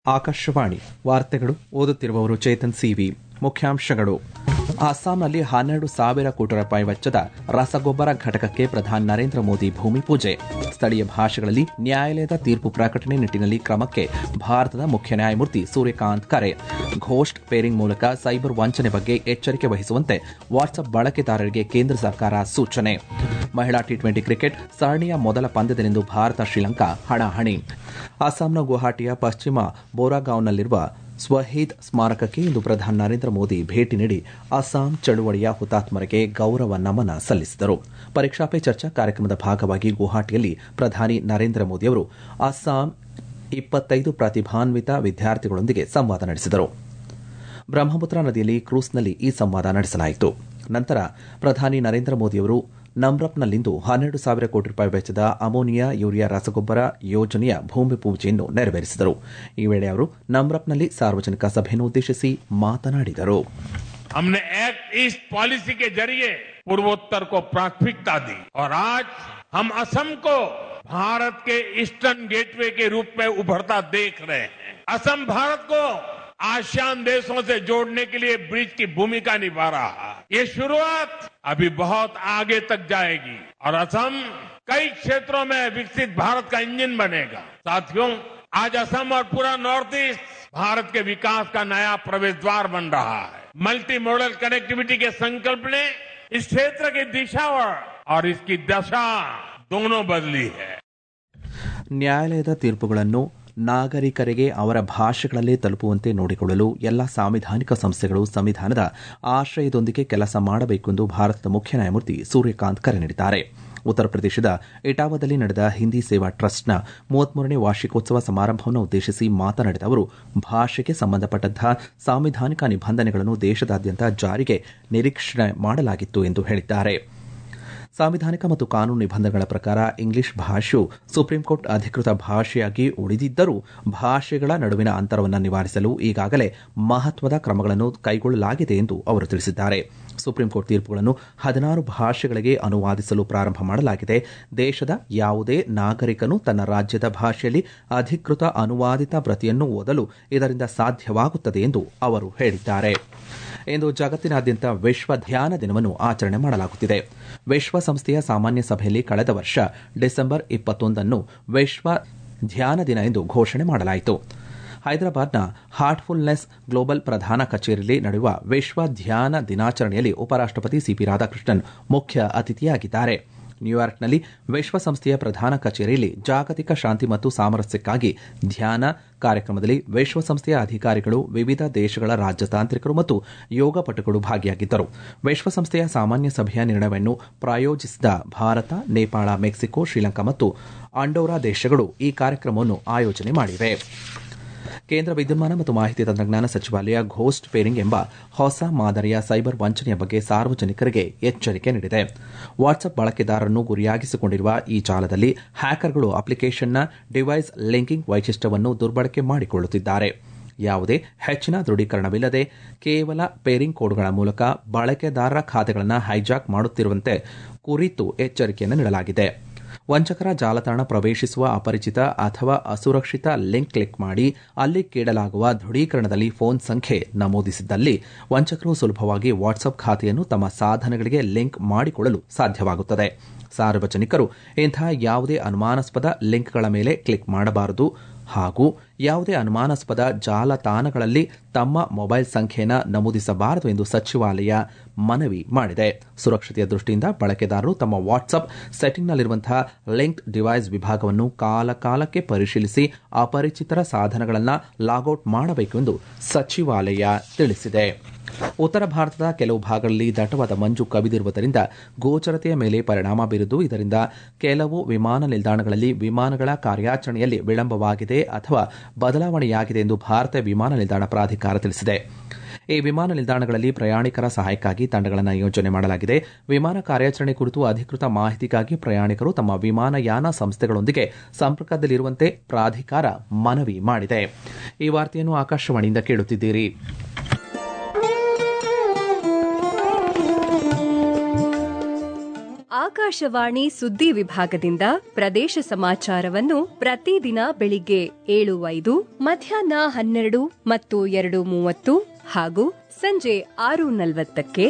ಆಕಾಶವಾಣಿ ವಾರ್ತೆಗಳು ಓದುತ್ತಿರುವವರು ಚೇತನ್ ಸಿವಿ ಮುಖ್ಯಾಂಶಗಳು ಅಸ್ಸಾಂನಲ್ಲಿ ಹನ್ನೆರಡು ಸಾವಿರ ಕೋಟಿ ರೂಪಾಯಿ ವೆಚ್ಚದ ರಸಗೊಬ್ಬರ ಘಟಕಕ್ಕೆ ಪ್ರಧಾನಿ ನರೇಂದ್ರ ಮೋದಿ ಭೂಮಿ ಪೂಜೆ ಸ್ಥಳೀಯ ಭಾಷೆಗಳಲ್ಲಿ ನ್ಯಾಯಾಲಯದ ತೀರ್ಪು ಪ್ರಕಟಣೆ ನಿಟ್ಟಿನಲ್ಲಿ ಕ್ರಮಕ್ಕೆ ಭಾರತದ ಮುಖ್ಯ ನ್ಯಾಯಮೂರ್ತಿ ಸೂರ್ಯಕಾಂತ್ ಕರೆ ಘೋಸ್ಟ್ ಪೇರಿಂಗ್ ಮೂಲಕ ಸೈಬರ್ ವಂಚನೆ ಬಗ್ಗೆ ಎಚ್ಚರಿಕೆ ವಹಿಸುವಂತೆ ವಾಟ್ಸ್ಆಪ್ ಬಳಕೆದಾರರಿಗೆ ಕೇಂದ್ರ ಸರ್ಕಾರ ಸೂಚನೆ ಮಹಿಳಾ ಟಿ ಟ್ವೆಂಟಿ ಕ್ರಿಕೆಟ್ ಸರಣಿಯ ಮೊದಲ ಪಂದ್ಯದಲ್ಲಿಂದು ಭಾರತ ಶ್ರೀಲಂಕಾ ಹಣಾಹಣಿ ಅಸ್ಸಾಂನ ಗುವಾಹಟಿಯ ಪಶ್ಚಿಮ ಬೋರಾಗಾಂವ್ನಲ್ಲಿರುವ ಸ್ವಹೀದ್ ಸ್ಮಾರಕಕ್ಕೆ ಇಂದು ಪ್ರಧಾನಿ ನರೇಂದ್ರ ಮೋದಿ ಭೇಟಿ ನೀಡಿ ಅಸ್ಸಾಂ ಚಳುವಳಿಯ ಹುತಾತ್ಮರಿಗೆ ಗೌರವ ನಮನ ಸಲ್ಲಿಸಿದರು ಪರೀಕ್ಷಾ ಪೇ ಚರ್ಚಾ ಕಾರ್ಯಕ್ರಮದ ಭಾಗವಾಗಿ ಗುವಾಹಟಿಯಲ್ಲಿ ಪ್ರಧಾನಿ ನರೇಂದ್ರ ಮೋದಿಯವರು ಅಸ್ಸಾಂ ಇಪ್ಪತ್ತೈದು ಪ್ರತಿಭಾನ್ವಿತ ವಿದ್ಯಾರ್ಥಿಗಳೊಂದಿಗೆ ಸಂವಾದ ನಡೆಸಿದರು ಬ್ರಹ್ಮಪುತ್ರ ನದಿಯಲ್ಲಿ ಕ್ರೂಸ್ನಲ್ಲಿ ಈ ಸಂವಾದ ನಡೆಸಲಾಯಿತು ನಂತರ ಪ್ರಧಾನಿ ನರೇಂದ್ರ ಮೋದಿಯವರು ನಮ್ರಪ್ನಲ್ಲಿಂದು ಹನ್ನೆರಡು ಸಾವಿರ ಕೋಟಿ ರೂಪಾಯಿ ವೆಚ್ಚದ ಅಮೋನಿಯಾ ಯೂರಿಯಾ ರಸಗೊಬ್ಬರ ಯೋಜನೆಯ ಭೂಮಿ ಪೂಜೆಯನ್ನು ನೆರವೇರಿಸಿದರು ಈ ವೇಳೆ ಅವರು ನಮ್ರಪ್ನಲ್ಲಿ ಸಾರ್ವಜನಿಕ ಸಭೆಯನ್ನು ಉದ್ದೇಶಿಸಿ ಮಾತನಾಡಿದರು हमने एक्ट ईस्ट पॉलिसी के जरिए पूर्वोत्तर को प्राथमिकता दी और आज हम असम को भारत के ईस्टर्न गेटवे के रूप में उभरता देख रहे हैं असम भारत को आसियान देशों से जोड़ने के लिए ब्रिज की भूमिका निभा रहा है ये शुरुआत अभी बहुत आगे तक जाएगी और असम कई क्षेत्रों में विकसित भारत का इंजन बनेगा साथियों आज असम और पूरा नॉर्थ ईस्ट भारत के विकास का नया प्रवेश द्वार बन रहा है मल्टी मॉडल कनेक्टिविटी के संकल्प ने इस क्षेत्र की दिशा और इसकी दशा दोनों बदली है ನ್ಯಾಯಾಲಯದ ತೀರ್ಪುಗಳನ್ನು ನಾಗರಿಕರಿಗೆ ಅವರ ಭಾಷೆಗಳಲ್ಲೇ ತಲುಪುವಂತೆ ನೋಡಿಕೊಳ್ಳಲು ಎಲ್ಲ ಸಾಂವಿಧಾನಿಕ ಸಂಸ್ಥೆಗಳು ಸಂವಿಧಾನದ ಆಶ್ರಯದೊಂದಿಗೆ ಕೆಲಸ ಮಾಡಬೇಕೆಂದು ಭಾರತದ ಮುಖ್ಯ ನ್ಯಾಯಮೂರ್ತಿ ಸೂರ್ಯಕಾಂತ್ ಕರೆ ನೀಡಿದ್ದಾರೆ ಉತ್ತರ ಪ್ರದೇಶದ ಇಟಾವಾದಲ್ಲಿ ನಡೆದ ಹಿಂದಿ ಸೇವಾ ಟ್ರಸ್ಟ್ನ ಮೂವತ್ಮೂರನೇ ವಾರ್ಷಿಕೋತ್ಸವ ಸಮಾರಂಭವನ್ನು ಉದ್ದೇಶಿಸಿ ಮಾತನಾಡಿದ ಅವರು ಭಾಷೆಗೆ ಸಂಬಂಧಪಟ್ಟಂತಹ ಸಾಂವಿಧಾನಿಕ ನಿಬಂಧನೆಗಳನ್ನು ದೇಶದಾದ್ಯಂತ ಜಾರಿಗೆ ನಿರೀಕ್ಷಣೆ ಮಾಡಲಾಗಿತ್ತು ಎಂದು ಹೇಳಿದ್ದಾರೆ ಸಾಂವಿಧಾನಿಕ ಮತ್ತು ಕಾನೂನು ನಿಬಂಧನೆಗಳ ಪ್ರಕಾರ ಇಂಗ್ಲಿಷ್ ಭಾಷೆಯು ಸುಪ್ರೀಂಕೋರ್ಟ್ ಅಧಿಕೃತ ಭಾಷೆಯಾಗಿ ಉಳಿದಿದ್ದರೂ ಭಾಷೆಗಳ ನಡುವಿನ ಅಂತರವನ್ನು ನಿವಾರಿಸಲು ಈಗಾಗಲೇ ಮಹತ್ವದ ಕ್ರಮಗಳನ್ನು ಕೈಗೊಳ್ಳಲಾಗಿದೆ ಎಂದು ಅವರು ತಿಳಿಸಿದ್ದಾರೆ ಸುಪ್ರೀಂಕೋರ್ಟ್ ತೀರ್ಪುಗಳನ್ನು ಹದಿನಾರು ಭಾಷೆಗಳಿಗೆ ಅನುವಾದಿಸಲು ಪ್ರಾರಂಭ ಮಾಡಲಾಗಿದೆ ದೇಶದ ಯಾವುದೇ ನಾಗರಿಕನು ತನ್ನ ರಾಜ್ಯದ ಭಾಷೆಯಲ್ಲಿ ಅಧಿಕೃತ ಅನುವಾದಿತ ಪ್ರತಿಯನ್ನು ಓದಲು ಇದರಿಂದ ಸಾಧ್ಯವಾಗುತ್ತದೆ ಎಂದು ಅವರು ಹೇಳಿದ್ದಾರೆ ಇಂದು ಜಗತ್ತಿನಾದ್ಯಂತ ವಿಶ್ವ ಧ್ಯಾನ ದಿನವನ್ನು ಆಚರಣೆ ಮಾಡಲಾಗುತ್ತಿದೆ ವಿಶ್ವಸಂಸ್ಥೆಯ ಸಾಮಾನ್ಯ ಸಭೆಯಲ್ಲಿ ಕಳೆದ ವರ್ಷ ಡಿಸೆಂಬರ್ ಇಪ್ಪತ್ತೊಂದನ್ನು ವಿಶ್ವ ಧ್ಯಾನ ದಿನ ಎಂದು ಘೋಷಣೆ ಮಾಡಲಾಯಿತು ಹೈದರಾಬಾದ್ನ ಹಾರ್ಟ್ಫುಲ್ನೆಸ್ ಗ್ಲೋಬಲ್ ಪ್ರಧಾನ ಕಚೇರಿಯಲ್ಲಿ ನಡೆಯುವ ವಿಶ್ವ ಧ್ಯಾನ ದಿನಾಚರಣೆಯಲ್ಲಿ ಉಪರಾಷ್ಟಪತಿ ಸಿಪಿ ರಾಧಾಕೃಷ್ಣನ್ ಮುಖ್ಯ ಅತಿಥಿಯಾಗಿದ್ದಾರೆ ನ್ಯೂಯಾರ್ಕ್ನಲ್ಲಿ ವಿಶ್ವಸಂಸ್ಥೆಯ ಪ್ರಧಾನ ಕಚೇರಿಯಲ್ಲಿ ಜಾಗತಿಕ ಶಾಂತಿ ಮತ್ತು ಸಾಮರಸ್ಯಕ್ಕಾಗಿ ಧ್ಯಾನ ಕಾರ್ಯಕ್ರಮದಲ್ಲಿ ವಿಶ್ವಸಂಸ್ಥೆಯ ಅಧಿಕಾರಿಗಳು ವಿವಿಧ ದೇಶಗಳ ರಾಜತಾಂತ್ರಿಕರು ಮತ್ತು ಯೋಗಪಟುಗಳು ಭಾಗಿಯಾಗಿದ್ದರು ವಿಶ್ವಸಂಸ್ಥೆಯ ಸಾಮಾನ್ಯ ಸಭೆಯ ನಿರ್ಣಯವನ್ನು ಪ್ರಾಯೋಜಿಸಿದ ಭಾರತ ನೇಪಾಳ ಮೆಕ್ಸಿಕೋ ಶ್ರೀಲಂಕಾ ಮತ್ತು ಅಂಡೋರಾ ದೇಶಗಳು ಈ ಕಾರ್ಯಕ್ರಮವನ್ನು ಆಯೋಜನೆ ಮಾಡಿವೆ ಕೇಂದ್ರ ವಿದ್ಯುನ್ಮಾನ ಮತ್ತು ಮಾಹಿತಿ ತಂತ್ರಜ್ಞಾನ ಸಚಿವಾಲಯ ಘೋಸ್ಟ್ ಪೇರಿಂಗ್ ಎಂಬ ಹೊಸ ಮಾದರಿಯ ಸೈಬರ್ ವಂಚನೆಯ ಬಗ್ಗೆ ಸಾರ್ವಜನಿಕರಿಗೆ ಎಚ್ಚರಿಕೆ ನೀಡಿದೆ ವಾಟ್ಸ್ಆಪ್ ಬಳಕೆದಾರರನ್ನು ಗುರಿಯಾಗಿಸಿಕೊಂಡಿರುವ ಈ ಜಾಲದಲ್ಲಿ ಹ್ಯಾಕರ್ಗಳು ಅಪ್ಲಿಕೇಶನ್ನ ಡಿವೈಸ್ ಲಿಂಕಿಂಗ್ ವೈಶಿಷ್ಟ್ಯವನ್ನು ದುರ್ಬಳಕೆ ಮಾಡಿಕೊಳ್ಳುತ್ತಿದ್ದಾರೆ ಯಾವುದೇ ಹೆಚ್ಚಿನ ದೃಢೀಕರಣವಿಲ್ಲದೆ ಕೇವಲ ಪೇರಿಂಗ್ ಕೋಡ್ಗಳ ಮೂಲಕ ಬಳಕೆದಾರರ ಖಾತೆಗಳನ್ನು ಹೈಜಾಕ್ ಮಾಡುತ್ತಿರುವಂತೆ ಕುರಿತು ಎಚ್ಚರಿಕೆಯನ್ನು ನೀಡಲಾಗಿದೆ ವಂಚಕರ ಜಾಲತಾಣ ಪ್ರವೇಶಿಸುವ ಅಪರಿಚಿತ ಅಥವಾ ಅಸುರಕ್ಷಿತ ಲಿಂಕ್ ಕ್ಲಿಕ್ ಮಾಡಿ ಅಲ್ಲಿ ಕೇಳಲಾಗುವ ದೃಢೀಕರಣದಲ್ಲಿ ಫೋನ್ ಸಂಖ್ಯೆ ನಮೂದಿಸಿದ್ದಲ್ಲಿ ವಂಚಕರು ಸುಲಭವಾಗಿ ವಾಟ್ಸ್ಆಪ್ ಖಾತೆಯನ್ನು ತಮ್ಮ ಸಾಧನಗಳಿಗೆ ಲಿಂಕ್ ಮಾಡಿಕೊಳ್ಳಲು ಸಾಧ್ಯವಾಗುತ್ತದೆ ಸಾರ್ವಜನಿಕರು ಇಂತಹ ಯಾವುದೇ ಅನುಮಾನಾಸ್ಪದ ಲಿಂಕ್ಗಳ ಮೇಲೆ ಕ್ಲಿಕ್ ಮಾಡಬಾರದು ಹಾಗೂ ಯಾವುದೇ ಅನುಮಾನಾಸ್ಪದ ಜಾಲತಾಣಗಳಲ್ಲಿ ತಮ್ಮ ಮೊಬೈಲ್ ಸಂಖ್ಯೆಯನ್ನು ನಮೂದಿಸಬಾರದು ಎಂದು ಸಚಿವಾಲಯ ಮನವಿ ಮಾಡಿದೆ ಸುರಕ್ಷತೆಯ ದೃಷ್ಟಿಯಿಂದ ಬಳಕೆದಾರರು ತಮ್ಮ ವಾಟ್ಸ್ಆಪ್ ಸೆಟ್ಟಿಂಗ್ನಲ್ಲಿರುವಂತಹ ಲಿಂಕ್ಡ್ ಡಿವೈಸ್ ವಿಭಾಗವನ್ನು ಕಾಲಕಾಲಕ್ಕೆ ಪರಿಶೀಲಿಸಿ ಅಪರಿಚಿತರ ಸಾಧನಗಳನ್ನು ಲಾಗೌಟ್ ಮಾಡಬೇಕು ಎಂದು ಸಚಿವಾಲಯ ತಿಳಿಸಿದೆ ಉತ್ತರ ಭಾರತದ ಕೆಲವು ಭಾಗಗಳಲ್ಲಿ ದಟ್ಟವಾದ ಮಂಜು ಕವಿದಿರುವುದರಿಂದ ಗೋಚರತೆಯ ಮೇಲೆ ಪರಿಣಾಮ ಬೀರಿದ್ದು ಇದರಿಂದ ಕೆಲವು ವಿಮಾನ ನಿಲ್ದಾಣಗಳಲ್ಲಿ ವಿಮಾನಗಳ ಕಾರ್ಯಾಚರಣೆಯಲ್ಲಿ ವಿಳಂಬವಾಗಿದೆ ಅಥವಾ ಬದಲಾವಣೆಯಾಗಿದೆ ಎಂದು ಭಾರತ ವಿಮಾನ ನಿಲ್ದಾಣ ಪ್ರಾಧಿಕಾರ ತಿಳಿಸಿದೆ ಈ ವಿಮಾನ ನಿಲ್ದಾಣಗಳಲ್ಲಿ ಪ್ರಯಾಣಿಕರ ಸಹಾಯಕ್ಕಾಗಿ ತಂಡಗಳನ್ನು ಯೋಜನೆ ಮಾಡಲಾಗಿದೆ ವಿಮಾನ ಕಾರ್ಯಾಚರಣೆ ಕುರಿತು ಅಧಿಕೃತ ಮಾಹಿತಿಗಾಗಿ ಪ್ರಯಾಣಿಕರು ತಮ್ಮ ವಿಮಾನಯಾನ ಸಂಸ್ಥೆಗಳೊಂದಿಗೆ ಸಂಪರ್ಕದಲ್ಲಿರುವಂತೆ ಪ್ರಾಧಿಕಾರ ಮನವಿ ಮಾಡಿದೆ ಈ ವಾರ್ತೆಯನ್ನು ಆಕಾಶವಾಣಿಯಿಂದ ಕೇಳುತ್ತಿದ್ದೀರಿ ಆಕಾಶವಾಣಿ ಸುದ್ದಿ ವಿಭಾಗದಿಂದ ಪ್ರದೇಶ ಸಮಾಚಾರವನ್ನು ಪ್ರತಿದಿನ ಬೆಳಿಗ್ಗೆ ಏಳು ಐದು ಮಧ್ಯಾಹ್ನ ಹನ್ನೆರಡು ಮತ್ತು ಎರಡು ಮೂವತ್ತು ಹಾಗೂ ಸಂಜೆ ಆರು ನಲವತ್ತಕ್ಕೆ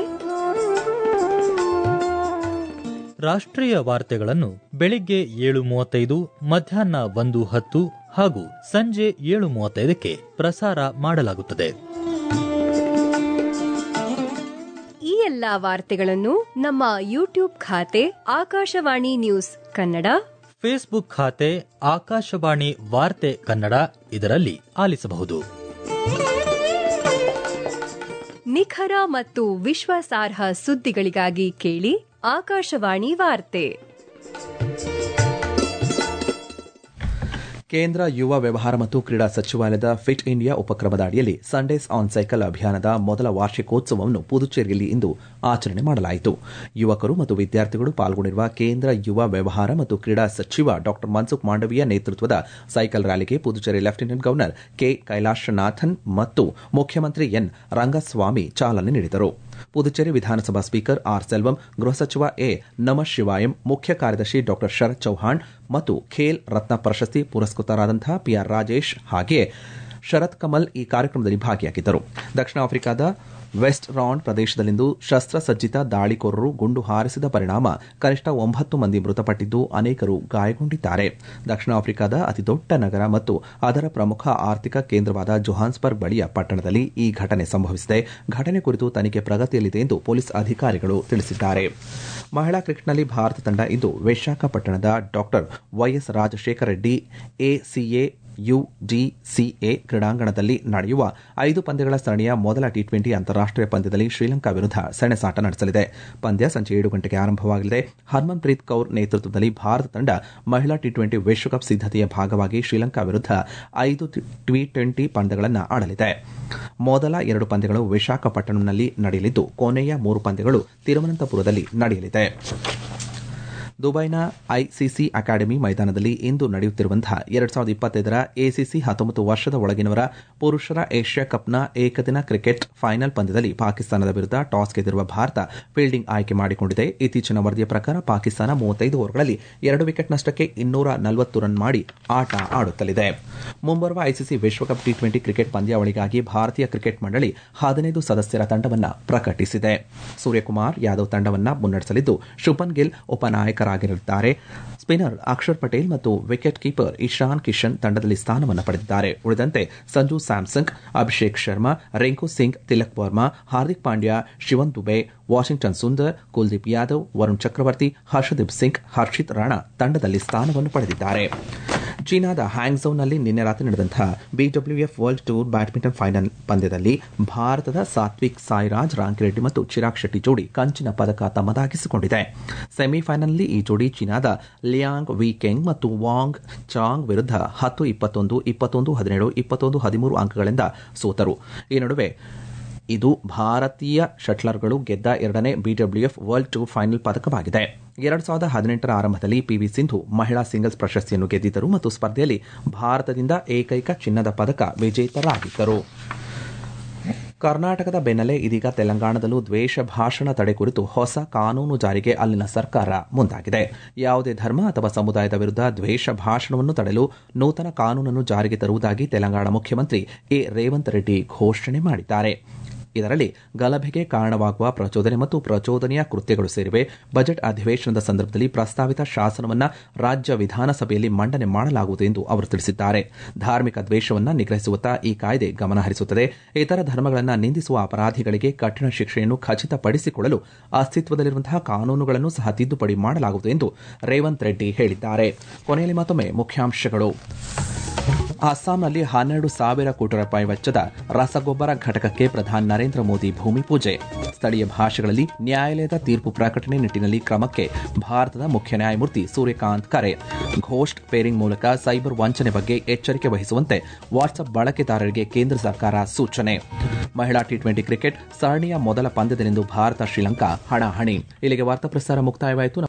ರಾಷ್ಟ್ರೀಯ ವಾರ್ತೆಗಳನ್ನು ಬೆಳಿಗ್ಗೆ ಏಳು ಮೂವತ್ತೈದು ಮಧ್ಯಾಹ್ನ ಒಂದು ಹತ್ತು ಹಾಗೂ ಸಂಜೆ ಏಳು ಮೂವತ್ತೈದಕ್ಕೆ ಪ್ರಸಾರ ಮಾಡಲಾಗುತ್ತದೆ ಈ ಎಲ್ಲಾ ವಾರ್ತೆಗಳನ್ನು ನಮ್ಮ ಯೂಟ್ಯೂಬ್ ಖಾತೆ ಆಕಾಶವಾಣಿ ನ್ಯೂಸ್ ಕನ್ನಡ ಫೇಸ್ಬುಕ್ ಖಾತೆ ಆಕಾಶವಾಣಿ ವಾರ್ತೆ ಕನ್ನಡ ಇದರಲ್ಲಿ ಆಲಿಸಬಹುದು ನಿಖರ ಮತ್ತು ವಿಶ್ವಾಸಾರ್ಹ ಸುದ್ದಿಗಳಿಗಾಗಿ ಕೇಳಿ ಆಕಾಶವಾಣಿ ವಾರ್ತೆ ಕೇಂದ್ರ ಯುವ ವ್ಯವಹಾರ ಮತ್ತು ಕ್ರೀಡಾ ಸಚಿವಾಲಯದ ಫಿಟ್ ಇಂಡಿಯಾ ಉಪಕ್ರಮದ ಅಡಿಯಲ್ಲಿ ಸಂಡೇಸ್ ಆನ್ ಸೈಕಲ್ ಅಭಿಯಾನದ ಮೊದಲ ವಾರ್ಷಿಕೋತ್ಸವವನ್ನು ಪುದುಚೇರಿಯಲ್ಲಿ ಇಂದು ಆಚರಣೆ ಮಾಡಲಾಯಿತು ಯುವಕರು ಮತ್ತು ವಿದ್ಯಾರ್ಥಿಗಳು ಪಾಲ್ಗೊಂಡಿರುವ ಕೇಂದ್ರ ಯುವ ವ್ಯವಹಾರ ಮತ್ತು ಕ್ರೀಡಾ ಸಚಿವ ಡಾ ಮನ್ಸುಖ್ ಮಾಂಡವೀಯ ನೇತೃತ್ವದ ಸೈಕಲ್ ರ್ಯಾಲಿಗೆ Puducherry lieutenant governor K Kailashnathan ಮತ್ತು ಮುಖ್ಯಮಂತ್ರಿ ಎನ್ ರಂಗಸ್ವಾಮಿ ಚಾಲನೆ ನೀಡಿದರು ಪುದುಚೇರಿ ವಿಧಾನಸಭಾ ಸ್ಪೀಕರ್ ಆರ್ ಸೆಲ್ವಂ ಗೃಹ ಸಚಿವ ಎ ನಮಃಶಿವಾಯಂ ಮುಖ್ಯ ಕಾರ್ಯದರ್ಶಿ ಡಾ ಶರತ್ ಚೌಹಾಣ್ ಮತ್ತು ಖೇಲ್ ರತ್ನ ಪ್ರಶಸ್ತಿ ಪುರಸ್ಕೃತರಾದಂತಹ ಪಿಆರ್ ರಾಜೇಶ್ ಹಾಗೆಯೇ ಶರತ್ ಕಮಲ್ ಈ ಕಾರ್ಯಕ್ರಮದಲ್ಲಿ ಭಾಗಿಯಾಗಿದ್ದರು ದಕ್ಷಿಣ ಆಫ್ರಿಕಾದ ವೆಸ್ಟ್ ರಾಂಡ್ ಪ್ರದೇಶದಲ್ಲಿಂದು ಶಸ್ತ್ರಸಜ್ಜಿತ ದಾಳಿಕೋರರು ಗುಂಡು ಹಾರಿಸಿದ ಪರಿಣಾಮ ಕನಿಷ್ಠ ಒಂಬತ್ತು ಮಂದಿ ಮೃತಪಟ್ಟಿದ್ದು ಅನೇಕರು ಗಾಯಗೊಂಡಿದ್ದಾರೆ ದಕ್ಷಿಣ ಆಫ್ರಿಕಾದ ಅತಿದೊಡ್ಡ ನಗರ ಮತ್ತು ಅದರ ಪ್ರಮುಖ ಆರ್ಥಿಕ ಕೇಂದ್ರವಾದ ಜೊಹಾನ್ಸ್ಬರ್ಗ್ ಬಳಿಯ ಪಟ್ಟಣದಲ್ಲಿ ಈ ಘಟನೆ ಸಂಭವಿಸಿದೆ ಘಟನೆ ಕುರಿತು ತನಿಖೆ ಪ್ರಗತಿಯಲ್ಲಿದೆ ಎಂದು ಪೊಲೀಸ್ ಅಧಿಕಾರಿಗಳು ತಿಳಿಸಿದ್ದಾರೆ ಮಹಿಳಾ ಕ್ರಿಕೆಟ್ನಲ್ಲಿ ಭಾರತ ತಂಡ ಇಂದು ವಿಶಾಖಪಟ್ಟಣದ doctor YS Rajasekhara Reddy ACA VDCA ಕ್ರೀಡಾಂಗಣದಲ್ಲಿ ನಡೆಯುವ ಐದು ಪಂದ್ಯಗಳ ಸರಣಿಯ ಮೊದಲ ಟಿ ಟ್ವೆಂಟಿ ಅಂತಾರಾಷ್ಟೀಯ ಪಂದ್ಯದಲ್ಲಿ ಶ್ರೀಲಂಕಾ ವಿರುದ್ಧ ಸೆಣಸಾಟ ನಡೆಸಲಿದೆ ಪಂದ್ಯ ಸಂಜೆ ಏಳು ಗಂಟೆಗೆ ಆರಂಭವಾಗಲಿದೆ ಹರ್ಮನ್ಪ್ರೀತ್ ಕೌರ್ ನೇತೃತ್ವದಲ್ಲಿ ಭಾರತ ತಂಡ ಮಹಿಳಾ ಟಿ ಟ್ವೆಂಟಿ ವಿಶ್ವಕಪ್ ಸಿದ್ದತೆಯ ಭಾಗವಾಗಿ ಶ್ರೀಲಂಕಾ ವಿರುದ್ಧ ಐದು ಟಿ ಟ್ವೆಂಟಿ ಪಂದ್ಯಗಳನ್ನು ಆಡಲಿದೆ ಮೊದಲ ಎರಡು ಪಂದ್ಯಗಳು ವಿಶಾಖಪಟ್ಟಣಂನಲ್ಲಿ ನಡೆಯಲಿದ್ದು ಕೊನೆಯ ಮೂರು ಪಂದ್ಯಗಳು ತಿರುವನಂತಪುರದಲ್ಲಿ ನಡೆಯಲಿದೆ ದುಬೈನ ಐಸಿಸಿ ಅಕಾಡೆಮಿ ಮೈದಾನದಲ್ಲಿ ಇಂದು ನಡೆಯುತ್ತಿರುವಂತಹ ಎರಡ್ ಸಾವಿರದ ಇಪ್ಪತ್ತೈದರ ಎಸಿಸಿ ಹತ್ತೊಂಬತ್ತು ವರ್ಷದ ಒಳಗಿನವರ ಪುರುಷರ ಏಷ್ಯಾ ಕಪ್ನ ಏಕದಿನ ಕ್ರಿಕೆಟ್ ಫೈನಲ್ ಪಂದ್ಯದಲ್ಲಿ ಪಾಕಿಸ್ತಾನದ ವಿರುದ್ಧ ಟಾಸ್ ಗೆದ್ದಿರುವ ಭಾರತ ಫೀಲ್ಡಿಂಗ್ ಆಯ್ಕೆ ಮಾಡಿಕೊಂಡಿದೆ ಇತ್ತೀಚಿನ ವರದಿಯ ಪ್ರಕಾರ ಪಾಕಿಸ್ತಾನ ಮೂವತ್ತೈದು ಓವರ್ಗಳಲ್ಲಿ ಎರಡು ವಿಕೆಟ್ ನಷ್ಟಕ್ಕೆ ಇನ್ನೂರ ನಲವತ್ತು ರನ್ ಮಾಡಿ ಆಟ ಆಡುತ್ತಲಿದೆ ಮುಂಬರುವ ಐಸಿಸಿ ವಿಶ್ವಕಪ್ ಟಿ ಟ್ವೆಂಟಿ ಕ್ರಿಕೆಟ್ ಪಂದ್ಯಾವಳಿಗಾಗಿ ಭಾರತೀಯ ಕ್ರಿಕೆಟ್ ಮಂಡಳಿ ಹದಿನೈದು ಸದಸ್ಯರ ತಂಡವನ್ನು ಪ್ರಕಟಿಸಿದೆ ಸೂರ್ಯಕುಮಾರ್ ಯಾದವ್ ತಂಡವನ್ನು ಮುನ್ನಡೆಸಲಿದ್ದು ಶುಭನ್ ಗಿಲ್ ಉಪನಾಯಕರಾಗಿರಲಿದ್ದಾರೆ ಸ್ಪಿನ್ನರ್ ಅಕ್ಷರ್ ಪಟೇಲ್ ಮತ್ತು ವಿಕೆಟ್ ಕೀಪರ್ ಇಶಾನ್ ಕಿಶನ್ ತಂಡದಲ್ಲಿ ಸ್ಥಾನವನ್ನು ಪಡೆದಿದ್ದಾರೆ ಉಳಿದಂತೆ ಸಂಜು ಸ್ಯಾಮ್ಸಂಗ್ ಅಭಿಷೇಕ್ ಶರ್ಮಾ ರಿಂಕು ಸಿಂಗ್ ತಿಲಕ್ ವರ್ಮಾ ಹಾರ್ದಿಕ್ ಪಾಂಡ್ಯ ಶಿವನ್ ದುಬೆ ವಾಷಿಂಗ್ಟನ್ ಸುಂದರ್ ಕುಲ್ದೀಪ್ ಯಾದವ್ ವರುಣ್ ಚಕ್ರವರ್ತಿ ಹರ್ಷದೀಪ್ ಸಿಂಗ್ ಹರ್ಷಿತ್ ರಾಣಾ ತಂಡದಲ್ಲಿ ಸ್ಥಾನವನ್ನು ಪಡೆದಿದ್ದಾರೆ ಚೀನಾದ ಹ್ಯಾಂಗ್ಝೌನಲ್ಲಿ ನಿನ್ನೆ ರಾತ್ರಿ ನಡೆದಂತಹ BWF world tour badminton final ಪಂದ್ಯದಲ್ಲಿ ಭಾರತದ ಸಾತ್ವಿಕ್ ಸಾಯಿರಾಜ್ ರಾಂಕಿರೆಡ್ಡಿ ಮತ್ತು ಚಿರಾಗ್ ಶೆಟ್ಟಿ ಜೋಡಿ ಕಂಚಿನ ಪದಕ ತಮ್ಮದಾಗಿಸಿಕೊಂಡಿದೆ ಸೆಮಿಫೈನಲ್ನಲ್ಲಿ ಈ ಜೋಡಿ ಚೀನಾದ ಲಿಯಾಂಗ್ ವಿ ಕೆಂಗ್ ಮತ್ತು ವಾಂಗ್ ಚಾಂಗ್ ವಿರುದ್ಧ ಹತ್ತು ಇಪ್ಪತ್ತೊಂದು ಇಪ್ಪತ್ತೊಂದು ಹದಿನೇಳು ಇಪ್ಪತ್ತೊಂದು ಹದಿಮೂರು ಅಂಕಗಳಿಂದ ಸೋತರು ಈ ನಡುವೆ ಇದು ಭಾರತೀಯ ಶಟ್ಲರ್ಗಳು ಗೆದ್ದ ಎರಡನೇ ಬಿಡಬ್ಲ್ಯೂಎಫ್ ವರ್ಲ್ಡ್ ಟೂರ್ ಫೈನಲ್ ಪದಕವಾಗಿದೆ ಎರಡು ಸಾವಿರದ ಹದಿನೆಂಟರ ಆರಂಭದಲ್ಲಿ ಪಿವಿ ಸಿಂಧು ಮಹಿಳಾ ಸಿಂಗಲ್ಸ್ ಪ್ರಶಸ್ತಿಯನ್ನು ಗೆದ್ದಿದ್ದರು ಮತ್ತು ಸ್ಪರ್ಧೆಯಲ್ಲಿ ಭಾರತದಿಂದ ಏಕೈಕ ಚಿನ್ನದ ಪದಕ ವಿಜೇತರಾಗಿದ್ದರು ಕರ್ನಾಟಕದ ಬೆನ್ನಲ್ಲೇ ಇದೀಗ ತೆಲಂಗಾಣದಲ್ಲೂ ದ್ವೇಷ ಭಾಷಣ ತಡೆ ಕುರಿತು ಹೊಸ ಕಾನೂನು ಜಾರಿಗೆ ಅಲ್ಲಿನ ಸರ್ಕಾರ ಮುಂದಾಗಿದೆ ಯಾವುದೇ ಧರ್ಮ ಅಥವಾ ಸಮುದಾಯದ ವಿರುದ್ಧ ದ್ವೇಷ ಭಾಷಣವನ್ನು ತಡೆಯಲು ನೂತನ ಕಾನೂನನ್ನು ಜಾರಿಗೆ ತರುವುದಾಗಿ ತೆಲಂಗಾಣ ಮುಖ್ಯಮಂತ್ರಿ ಎ ರೇವಂತ್ ರೆಡ್ಡಿ ಘೋಷಣೆ ಮಾಡಿದ್ದಾರೆ ಇದರಲ್ಲಿ ಗಲಭೆಗೆ ಕಾರಣವಾಗುವ ಪ್ರಚೋದನೆ ಮತ್ತು ಪ್ರಚೋದನೆಯ ಕೃತ್ಯಗಳು ಸೇರಿವೆ ಬಜೆಟ್ ಅಧಿವೇಶನದ ಸಂದರ್ಭದಲ್ಲಿ ಪ್ರಸ್ತಾವಿತ ಶಾಸನವನ್ನು ರಾಜ್ಯ ವಿಧಾನಸಭೆಯಲ್ಲಿ ಮಂಡನೆ ಮಾಡಲಾಗುವುದು ಎಂದು ಅವರು ತಿಳಿಸಿದ್ದಾರೆ ಧಾರ್ಮಿಕ ದ್ವೇಷವನ್ನು ನಿಗ್ರಹಿಸುವತ್ತ ಈ ಕಾಯ್ದೆ ಗಮನಹರಿಸುತ್ತದೆ ಇತರ ಧರ್ಮಗಳನ್ನು ನಿಂದಿಸುವ ಅಪರಾಧಿಗಳಿಗೆ ಕಠಿಣ ಶಿಕ್ಷೆಯನ್ನು ಖಚಿತಪಡಿಸಿಕೊಳ್ಳಲು ಅಸ್ತಿತ್ವದಲ್ಲಿರುವಂತಹ ಕಾನೂನುಗಳನ್ನು ಸಹ ತಿದ್ದುಪಡಿ ಮಾಡಲಾಗುವುದು ಎಂದು ರೇವಂತ್ ರೆಡ್ಡಿ ಹೇಳಿದ್ದಾರೆ ಕೊನೆಯಲ್ಲಿ ಮತ್ತೊಮ್ಮೆ ಮುಖ್ಯಾಂಶಗಳು ಅಸ್ಸಾಂನಲ್ಲಿ ಹನ್ನೆರಡು ಸಾವಿರ ಕೋಟಿ ರೂಪಾಯಿ ವೆಚ್ಚದ ರಸಗೊಬ್ಬರ ಘಟಕಕ್ಕೆ ಪ್ರಧಾನಿ ನರೇಂದ್ರ ಮೋದಿ ಭೂಮಿ ಪೂಜೆ ಸ್ಥಳೀಯ ಭಾಷೆಗಳಲ್ಲಿ ನ್ಯಾಯಾಲಯದ ತೀರ್ಪು ಪ್ರಕಟಣೆ ನಿಟ್ಟಿನಲ್ಲಿ ಕ್ರಮಕ್ಕೆ ಭಾರತದ ಮುಖ್ಯ ನ್ಯಾಯಮೂರ್ತಿ ಸೂರ್ಯಕಾಂತ್ ಕರೆ ಘೋಸ್ಟ್ ಪೇರಿಂಗ್ ಮೂಲಕ ಸೈಬರ್ ವಂಚನೆ ಬಗ್ಗೆ ಎಚ್ಚರಿಕೆ ವಹಿಸುವಂತೆ ವಾಟ್ಸ್ಆಪ್ ಬಳಕೆದಾರರಿಗೆ ಕೇಂದ್ರ ಸರ್ಕಾರ ಸೂಚನೆ ಮಹಿಳಾ ಟಿ ಟ್ವೆಂಟಿ ಕ್ರಿಕೆಟ್ ಸರಣಿಯ ಮೊದಲ ಪಂದ್ಯದಲ್ಲಿಂದು ಭಾರತ ಶ್ರೀಲಂಕಾ ಹಣಾಹಣಿ ಇಲ್ಲಿಗೆ ವಾರ್ತಾ ಪ್ರಸಾರ ಮುಕ್ತಾಯವಾಯಿತು